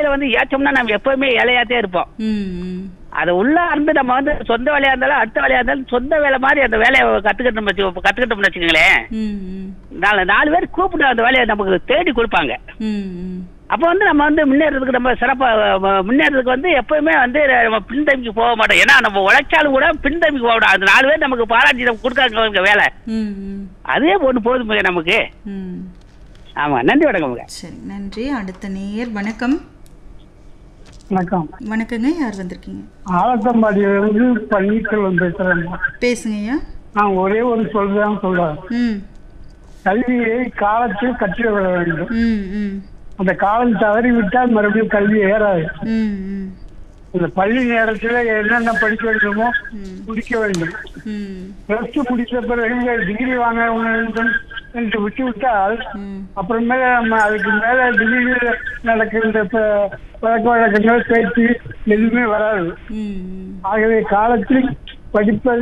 வாழ்க்கையில வந்து ஏற்றம்னா நம்ம எப்பவுமே ஏழையாத்தே இருப்போம் ம் ம் அது உள்ள இருந்து நம்ம வந்து சொந்த வேலையா இருந்தாலும் அடுத்த வேலையா இருந்தாலும் சொந்த வேலை மாதிரி அந்த வேலையை கத்துக்கிட்டோம் வச்சு கத்துக்கிட்டோம்னு வச்சுக்கோங்களேன் ம் ம் நாலு நாலு பேர் கூப்பிட்டு அந்த வேலையை நமக்கு தேடி கொடுப்பாங்க ம் ம் அப்போ வந்து நம்ம வந்து முன்னேறதுக்கு நம்ம சிறப்பாக முன்னேறதுக்கு வந்து எப்பவுமே வந்து நம்ம பின்தங்கிக்கு போக மாட்டோம் ஏன்னா நம்ம உழைச்சாலும் கூட பின்தங்கிக்கு போக மாட்டோம் அந்த நாலு பேர் நமக்கு பாராட்டி நம்ம கொடுக்காங்க வேலை ம் ம் அதே ஒன்று போதுமுங்க நமக்கு ம் ஆமாம் நன்றி வணக்கமுங்க சரி நன்றி அடுத்த நேயர் வணக்கம் வணக்கம் வணக்கங்க யார் வந்திருக்கீங்க ஆலத்தம்பாடியிலிருந்து பன்னீர்செல்வம் பேசுறேன் பேசுங்கய்யா நான் ஒரே ஒரு சொல்றேன் சொல்றேன் ம் கல்வியை காலத்தில் கற்றுவிட வேண்டும் ம் ம் அந்த காலம் தவறி விட்டால் மறுபடியும் கல்வி ஏறாது ம் ம் இந்த பள்ளி நேரத்தில் என்னென்ன படிக்க வேண்டுமோ ம். முடிக்க வேண்டும் ம் பிளஸ் டூ முடித்த பிறகு டிகிரி வாங்க வேண்டும் என்று விட்டு விட்டால் ம் அப்புறமேல நம்ம அதுக்கு மேல டிகிரி நடக்கின்ற ப- பழக்க வழக்கங்கள் பேச்சு எதுவுமே வராது ம் ம் ஆகவே காலத்தில் படிப்பது